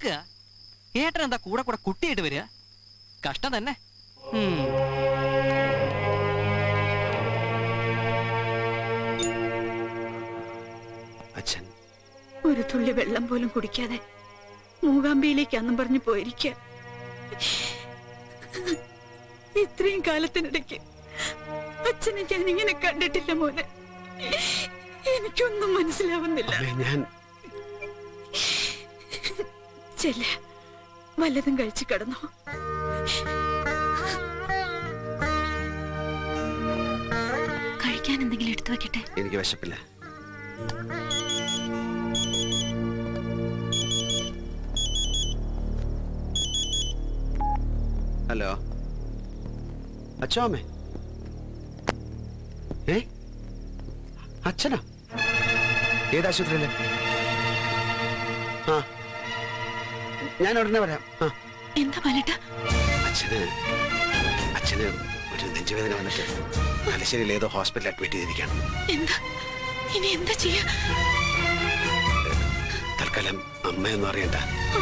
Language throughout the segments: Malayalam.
നിൽക്കുക ഏട്ടൻ എന്താ കൂടെ കൂടെ കുട്ടിയായിട്ട് വരിക കഷ്ടം തന്നെ ഉം. അച്ഛൻ ഒരു തുള്ളി വെള്ളം പോലും കുടിക്കാതെ മൂകാംബിയിലേക്ക് അന്നും പറഞ്ഞു പോയിരിക്കുക ഇത്രയും കാലത്തിനിടയ്ക്ക് അച്ഛനെ ഞാൻ ഇങ്ങനെ കണ്ടിട്ടില്ല മോനെ എനിക്കൊന്നും മനസ്സിലാവുന്നില്ല അമ്മേ ഞാൻ ചെല്ല വല്ലതും കഴിച്ചു കിടന്നു കഴിക്കാൻ എന്തെങ്കിലും എടുത്തു വെക്കട്ടെ എനിക്ക് വിശപ്പില്ല ഹലോ അച്ഛോ അമ്മേ ഏ അച്ഛനാ ഏത് ആശുപത്രിയില് ആ ഞാൻ ഉടനെ വരാം ആ എന്താ പലട്ട അച്ഛന് അച്ഛന് ഒരു നെഞ്ചുവേദന വന്നിട്ട് തലശ്ശേരിയിൽ ഏതോ ഹോസ്പിറ്റലിൽ അഡ്മിറ്റ് ചെയ്തിരിക്കുകയാണ് എന്താ ഇനി എന്താ ചെയ്യാ തൽക്കാലം അമ്മയൊന്നും അറിയണ്ട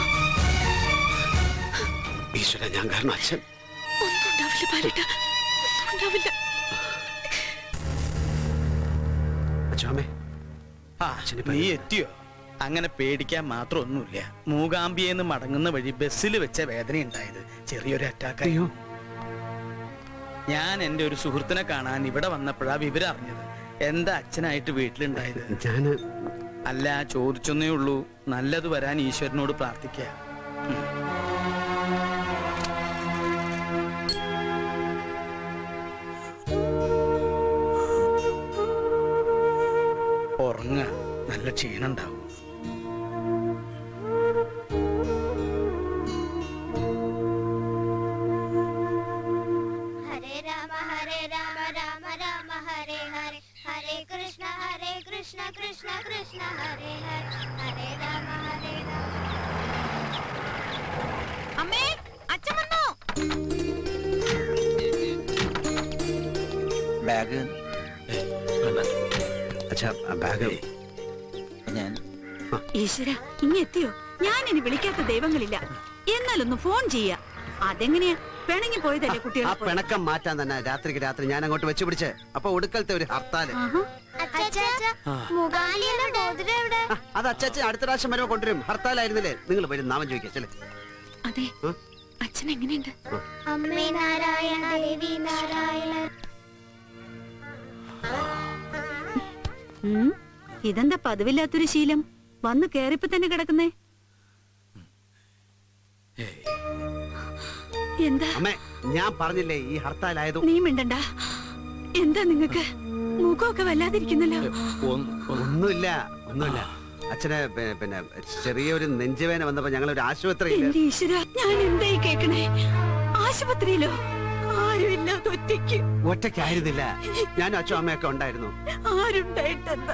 ഈശ്വര ഞാൻ കാരണം അച്ഛൻ ഒന്നും ഉണ്ടാവില്ല പലട്ട ഒന്നും ഉണ്ടാവില്ല അച്ഛമ്മേ ആ നീ എത്തിയോ അങ്ങനെ പേടിക്കാൻ മാത്രം ഒന്നുമില്ല മൂകാംബിയെന്ന് മടങ്ങുന്ന വഴി ബസ്സിൽ വെച്ച വേദന ഉണ്ടായത് ചെറിയൊരു അറ്റാക്ക് അയ്യോ ഞാൻ എന്റെ ഒരു സുഹൃത്തിനെ കാണാൻ ഇവിടെ വന്നപ്പോഴാ വിവരം അറിഞ്ഞത് എന്താ അച്ഛനായിട്ട് വീട്ടിലുണ്ടായത് ഞാന് അല്ല ചോദിച്ചൊന്നേ ഉള്ളൂ നല്ലത് വരാൻ ഈശ്വരനോട് പ്രാർത്ഥിക്കുക ഉം. ഉറങ്ങ നല്ല ക്ഷീണുണ്ടാവും ഹരേ രാമ ഹരേ രാമ രാമ രാമ ഹരേ ഹരേ ഹരേ കൃഷ്ണ ഹരേ കൃഷ്ണ കൃഷ്ണ കൃഷ്ണ ഹരേ ഹരേ ഹരേ രാമ ഹരേ രാമ അമ്മേ അച്ഛൻ വന്നു ബാഗ് അച്ഛാ ബാഗ് ഞാൻ ഈശ്വര ഇങ്ങെത്തിയോ ഞാൻ ഇനി വിളിക്കാത്ത ദൈവങ്ങളില്ല എന്നാലൊന്ന് ഫോൺ ചെയ്യാ അതെങ്ങനെയാ പിണങ്ങി പോയതല്ലേ ആ കുട്ടികളെ പോലെ? പിണക്കം മാറ്റാൻ തന്നെ രാത്രിക്ക് രാത്രി ഞാൻ അങ്ങോട്ട് വെച്ച് പിടിച്ച് അപ്പൊ ഒടുക്കലത്തെ ഒരു ഹർത്താല് ആഹാ. അച്ഛാ മുഖാലിയുടെ മോതിരം എവിടെ ആ, അത് അച്ഛൻ അടുത്ത പ്രാവശ്യം വരുമ്പോ കൊണ്ടുവരും ഹർത്താലായിരുന്നില്ലേ നിങ്ങൾ വരും നാമം ചോദിക്കാം ചെല്ലേ അതെ ഉം. അച്ഛൻ എങ്ങനെയുണ്ട് അമ്മേ നാരായണ ദേവി നാരായണ ഉം. ഇതെന്താ പതിവില്ലാത്തൊരു ശീലം വന്ന് കേറിപ്പോ തന്നെ കിടക്കുന്നേ എന്താ അമ്മേ ഞാൻ പറഞ്ഞില്ലേ ഈ ഹർത്താലായതും നീ മിണ്ടണ്ട എന്താ നിങ്ങക്ക് മുഖമൊക്കെ വല്ലാതിരിക്കുന്നല്ലോ ഒന്നുമില്ല ഒന്നുമില്ല അച്ഛന് പി- പിന്നെ ചെറിയൊരു നെഞ്ചുവേന വന്നപ്പോ ഞങ്ങൾ ഒരു ആശുപത്രിയിൽ എന്റെ ഈശ്വര ഞാൻ എന്തായി കേക്കണേ ആശുപത്രിയിലോ ആരുമില്ലാതെ ഒറ്റയ്ക്ക് ഒറ്റയ്ക്കായിരുന്നില്ല ഞാനും അച്ഛനും അമ്മയൊക്കെ ഉണ്ടായിരുന്നു ആരുണ്ടായിട്ടെന്താ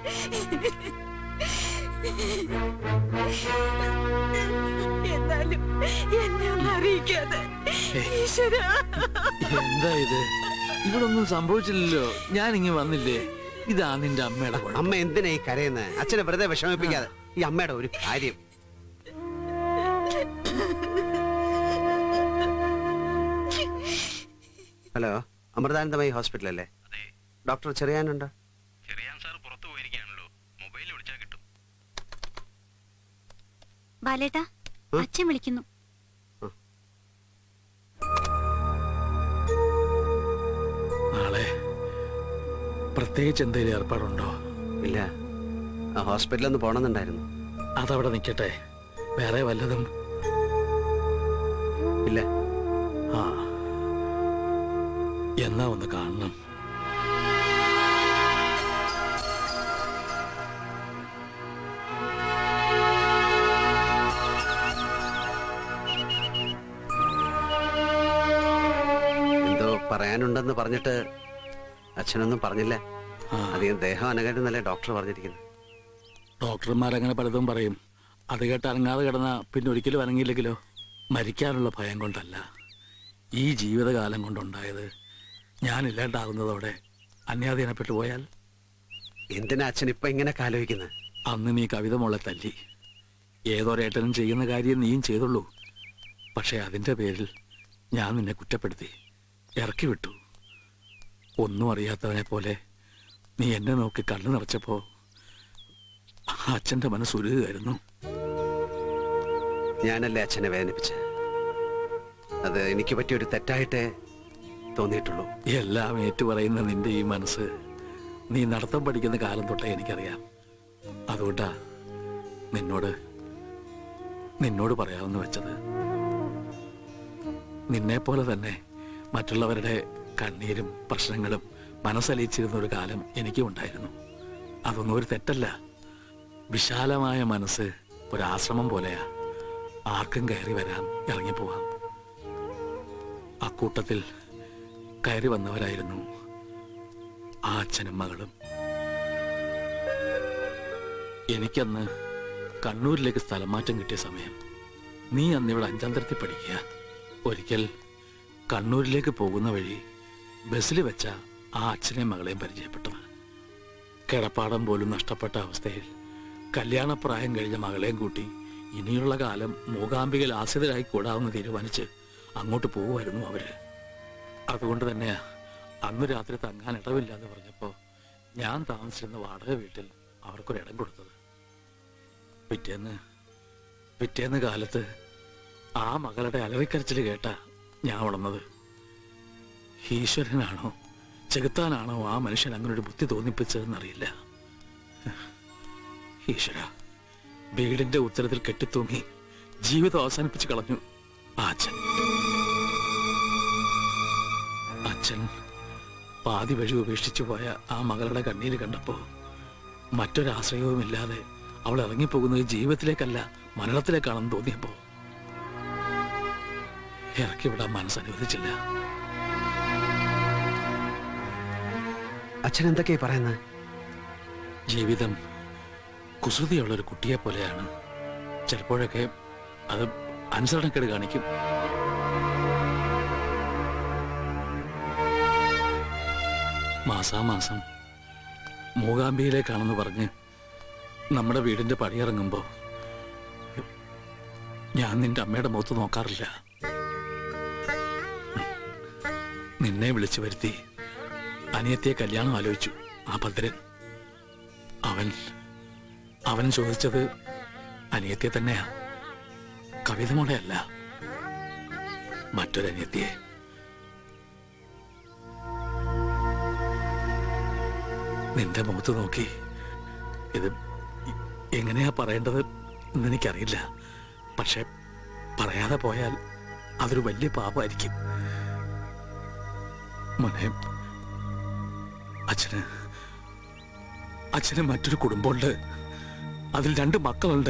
എന്നാലും എന്നെ ഒന്ന് അറിയിക്കാതെ ഈശ്വര എന്താ ഇത് ഇവിടെ ഒന്നും സംഭവിച്ചില്ലല്ലോ ഞാൻ ഇങ്ങ് വന്നില്ലേ ഇതാ നിന്റെ അമ്മയുടെ കുഴപ്പം. അമ്മ എന്തിനാ ഈ കരയുന്നത് അച്ഛനെ വെറുതെ വിഷമിപ്പിക്കാതെ ഈ അമ്മയുടെ ഒരു കാര്യം ഹലോ അമൃതാനന്ദമയി ഹോസ്പിറ്റൽ അല്ലേ ഡോക്ടർ ചെറിയാനുണ്ടോ ചെറിയാൻ സാർ പുറത്തു പോയിരിക്കുകയാണല്ലോ മൊബൈൽ വിളിച്ചാൽ കിട്ടും ബാലേട്ടാ ഉം? അച്ഛൻ വിളിക്കുന്നു നാളെ പ്രത്യേകിച്ച് എന്തെങ്കിലും ഏർപ്പാടുണ്ടോ ഇല്ല ആ ഹോസ്പിറ്റലിൽ ഒന്ന് പോണമെന്നുണ്ടായിരുന്നു അതവിടെ നിൽക്കട്ടെ വേറെ വല്ലതും ഇല്ല ആ എന്നാ ഒന്ന് കാണണം എന്തോ പറയാനുണ്ടെന്ന് പറഞ്ഞിട്ട് അച്ഛനൊന്നും പറഞ്ഞില്ല ആ അധികം ദേഹം അനകരുന്നല്ലേ ഡോക്ടർ പറഞ്ഞിരിക്കുന്നത് ഡോക്ടർമാരങ്ങനെ പലതും പറയും അത് കേട്ട് അനങ്ങാതെ കിടന്ന പിന്നെ ഒരിക്കലും അനങ്ങിയില്ലെങ്കിലോ മരിക്കാനുള്ള ഭയം കൊണ്ടല്ല ഈ ജീവിതകാലം കൊണ്ടുണ്ടായത് ഞാനില്ലാണ്ടാകുന്നതോടെ അന്യാധീനപ്പെട്ടു പോയാൽ എന്തിനാ അച്ഛൻ ഇപ്പൊ ഇങ്ങനെ ആലോചിക്കുന്നത് അന്ന് നീ കവിത മോളെ തല്ലി ഏതൊരേട്ടനും ചെയ്യുന്ന കാര്യം നീയും ചെയ്തുള്ളൂ പക്ഷെ അതിൻ്റെ പേരിൽ ഞാൻ നിന്നെ കുറ്റപ്പെടുത്തി ഇറക്കി വിട്ടു ഒന്നും അറിയാത്തവനെ പോലെ നീ എന്നെ നോക്കി കണ്ണു നിറച്ചപ്പോ അച്ഛൻ്റെ മനസ്സ് ഉരുകുകയായിരുന്നു ഞാനല്ലേ അച്ഛനെ വേദനിപ്പിച്ച് അത് എനിക്ക് പറ്റിയൊരു തെറ്റായിട്ടേ തോന്നിയിട്ടുള്ളൂ എല്ലാം ഏറ്റുപറയുന്ന നിന്റെ ഈ മനസ്സ് നീ നടത്തം പഠിക്കുന്ന കാലം തൊട്ടേ എനിക്കറിയാം അതുകൊണ്ടാ നിന്നോട് നിന്നോട് പറയാമെന്ന് വെച്ചത് നിന്നെ പോലെ തന്നെ മറ്റുള്ളവരുടെ കണ്ണീരും പ്രശ്നങ്ങളും മനസ്സലിച്ചിരുന്ന ഒരു കാലം എനിക്കും ഉണ്ടായിരുന്നു അതൊന്നും ഒരു തെറ്റല്ല വിശാലമായ മനസ്സ് ഒരാശ്രമം പോലെയാ ആർക്കും കയറി വരാൻ ഇറങ്ങിപ്പോവാം അക്കൂട്ടത്തിൽ കയറി വന്നവരായിരുന്നു ആ അച്ഛനും മകളും എനിക്കന്ന് കണ്ണൂരിലേക്ക് സ്ഥലം മാറ്റം കിട്ടിയ സമയം നീ അന്ന് ഇവിടെ അഞ്ചാം തരത്തിൽ പഠിക്കുക ഒരിക്കൽ കണ്ണൂരിലേക്ക് പോകുന്ന വഴി ബസ്സിൽ വെച്ച ആ അച്ഛനെയും മകളെയും പരിചയപ്പെട്ടത് കിടപ്പാടം പോലും നഷ്ടപ്പെട്ട അവസ്ഥയിൽ കല്യാണപ്രായം കഴിഞ്ഞ മകളെയും കൂട്ടി ഇനിയുള്ള കാലം മൂകാംബികയിൽ ആശ്രിതരായി കൂടാമെന്ന് തീരുമാനിച്ച് അങ്ങോട്ട് പോകുമായിരുന്നു അവര് അതുകൊണ്ട് തന്നെയാ അന്ന് രാത്രി തങ്ങാൻ ഇടവില്ല എന്ന് പറഞ്ഞപ്പോ ഞാൻ താമസിച്ചിരുന്ന വാടക വീട്ടിൽ അവർക്കൊരിടം കൊടുത്തത് പിറ്റേന്ന് പിറ്റേന്ന് കാലത്ത് ആ മകളുടെ അലറിക്കരച്ചിൽ കേട്ട ഞാൻ ഉണർന്നത് ഈശ്വരനാണോ ചെകുത്താനാണോ ആ മനുഷ്യൻ അങ്ങനെ ഒരു ബുദ്ധി തോന്നിപ്പിച്ചതെന്നറിയില്ല ഈശ്വര വീടിന്റെ ഉത്തരത്തിൽ കെട്ടിത്തൂങ്ങി ജീവിതം അവസാനിപ്പിച്ച് കളഞ്ഞു ആ അച്ഛൻ അച്ഛൻ പാതി വഴി ഉപേക്ഷിച്ചു പോയ ആ മകളുടെ കണ്ണീര് കണ്ടപ്പോ മറ്റൊരാശ്രയവുമില്ലാതെ അവൾ ഇറങ്ങിപ്പോകുന്നത് ജീവിതത്തിലേക്കല്ല മരണത്തിലേക്കാണെന്ന് തോന്നിയപ്പോ ഇറക്കി വിടാൻ മനസ്സനുവദിച്ചില്ല അച്ഛൻ എന്തൊക്കെയാ പറയുന്നത് ജീവിതം കുസൃതിയുള്ള ഒരു കുട്ടിയെ പോലെയാണ് ചിലപ്പോഴൊക്കെ അത് അനുസരണക്കേട് കാണിക്കും മാസാമാസം മൂകാംബിയിലേക്കാണെന്ന് പറഞ്ഞ് നമ്മുടെ വീടിന്റെ പടിയിറങ്ങുമ്പോ ഞാൻ നിന്റെ അമ്മയുടെ മുഖത്ത് നോക്കാറില്ല നിന്നെ വിളിച്ചു വരുത്തി അനിയത്തിയെ കല്യാണം ആലോചിച്ചു ആ ഭദ്രൻ അവൻ അവൻ ചോദിച്ചത് അനിയത്തിയെ തന്നെയാ കവിത മോളെയല്ല മറ്റൊരനിയത്തിയെ നിന്റെ മുഖത്ത് നോക്കി ഇത് എ- എങ്ങനെയാ പറയേണ്ടത് എന്നെനിക്കറിയില്ല പക്ഷെ പറയാതെ പോയാൽ അതൊരു വലിയ പാപമായിരിക്കും മോനെ അച്ഛന് അച്ഛന് മറ്റൊരു കുടുംബമുണ്ട് അതിൽ രണ്ട് മക്കളുണ്ട്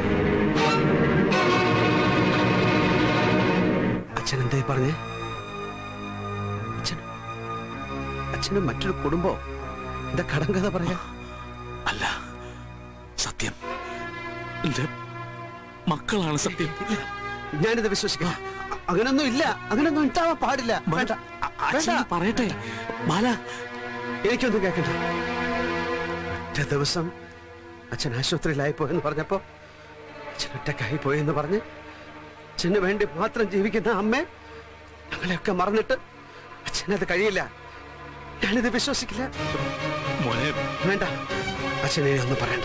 അച്ഛൻ എന്തായി പറഞ്ഞേ അച്ഛൻ അച്ഛന് മറ്റൊരു കുടുംബം എന്താ കടം കഥ പറയാ അല്ല സത്യം എന്റെ മക്കളാണ് സത്യം ഞാനിത് വിശ്വസിക്കാം അ- അങ്ങനൊന്നും ഇല്ല അങ്ങനൊന്നും ഉണ്ടാവാൻ പാടില്ല വേണ്ട അച്ഛൻ വേണ്ട. പറയട്ടെ ബാല എനിക്കൊന്നും കേൾക്കണ്ട ഒറ്റ ദിവസം അച്ഛൻ ആശുപത്രിയിലായി പോയെന്ന് പറഞ്ഞപ്പോ അച്ഛൻ ഒറ്റക്കായി പോയെന്ന് പറഞ്ഞ് അച്ഛന് വേണ്ടി മാത്രം ജീവിക്കുന്ന അമ്മ ഞങ്ങളെയൊക്കെ മറന്നിട്ട് അച്ഛനത് കഴിയില്ല ഞാനിത് വിശ്വസിക്കില്ല മോനെ വേണ്ട അച്ഛനെ ഒന്നും പറയണ്ട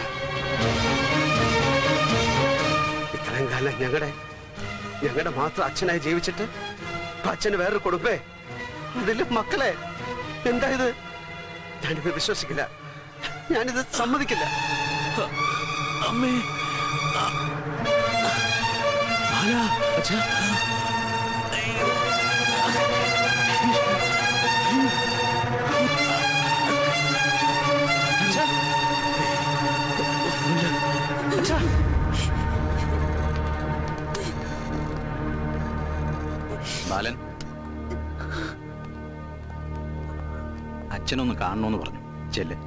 ഇത്രയും കാലം ഞങ്ങളുടെ ഞങ്ങളുടെ മാത്രം അച്ഛനായി ജീവിച്ചിട്ട് ഇപ്പൊ അച്ഛന് വേറൊരു കൊടുപ്പേ അതിലും മക്കളെ എന്താ ഇത് ഞാനിത് വിശ്വസിക്കില്ല ഞാനിത് സമ്മതിക്കില്ല അമ്മേ ആ. ബാല അച്ഛാ അച്ഛാ അച്ഛാ ബാലൻ അച്ഛനൊന്ന് കാണണമെന്ന് പറഞ്ഞു ചെല്ല്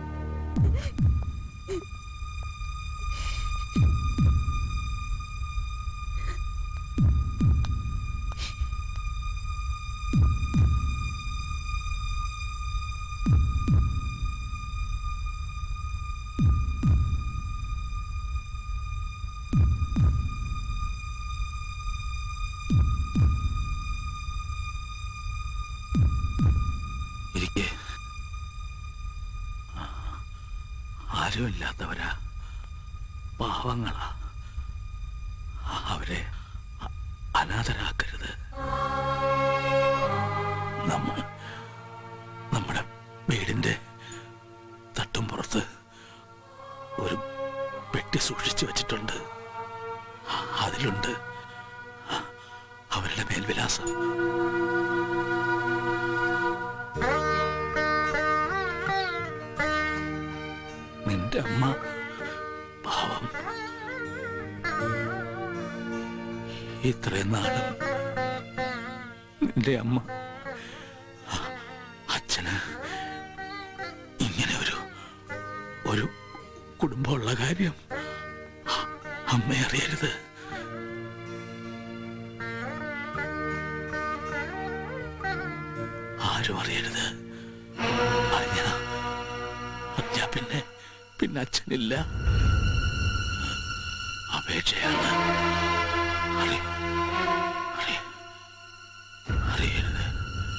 ആരുമില്ലാത്തവരാ പാവങ്ങളാ അവരെ അ- അനാഥരാക്കരുത് നമ്മ നമ്മുടെ വീടിന്റെ തട്ടും പുറത്ത് ഒരു പെട്ടി സൂക്ഷിച്ചു വെച്ചിട്ടുണ്ട് അതിലുണ്ട് അവരുടെ മേൽവിലാസം നിന്റെ അമ്മ പാവം ഇത്രയും നാളും നിന്റെ അമ്മ അച്ഛന് ഇങ്ങനെ ഒരു ഒരു കുടുംബമുള്ള കാര്യം അമ്മ അറിയരുത് ആരും അറിയരുത് അറിഞ്ഞ അറിഞ്ഞ പിന്നെ പിന്നെ അച്ഛനില്ല അപേക്ഷയാണ് അറി അറി അറിയരുത്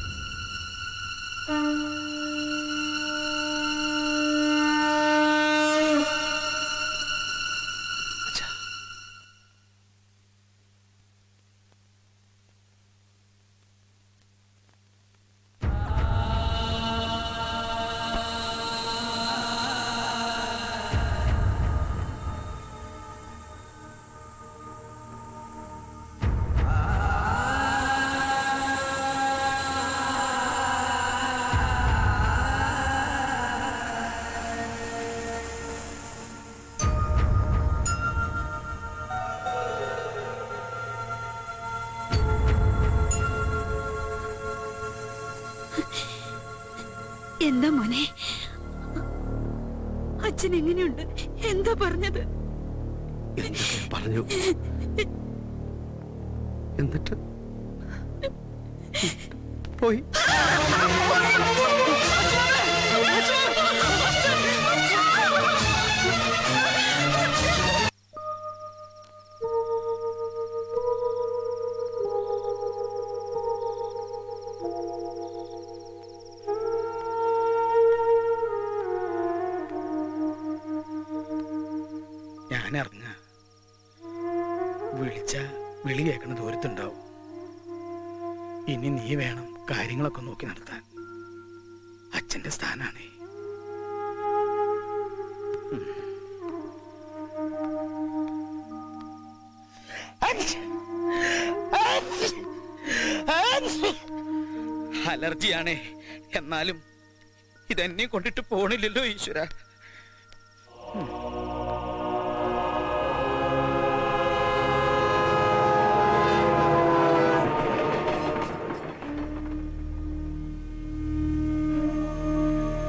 അച്ഛാ എന്താ മോനെ അച്ഛൻ എങ്ങനെയുണ്ട് എന്താ പറഞ്ഞത് എന്തൊക്കെ പറഞ്ഞു എന്നിട്ട് പോയി ഞാൻ ഇറങ്ങ വിളിച്ച വിളി കേൾക്കണ ദൂരത്തുണ്ടാവും ഇനി നീ വേണം കാര്യങ്ങളൊക്കെ നോക്കി നടത്താൻ അച്ഛന്റെ സ്ഥാനാണേ ഉം. അലർജിയാണേ എന്നാലും ഇതെന്നെ കൊണ്ടിട്ട് പോണില്ലല്ലോ ഈശ്വര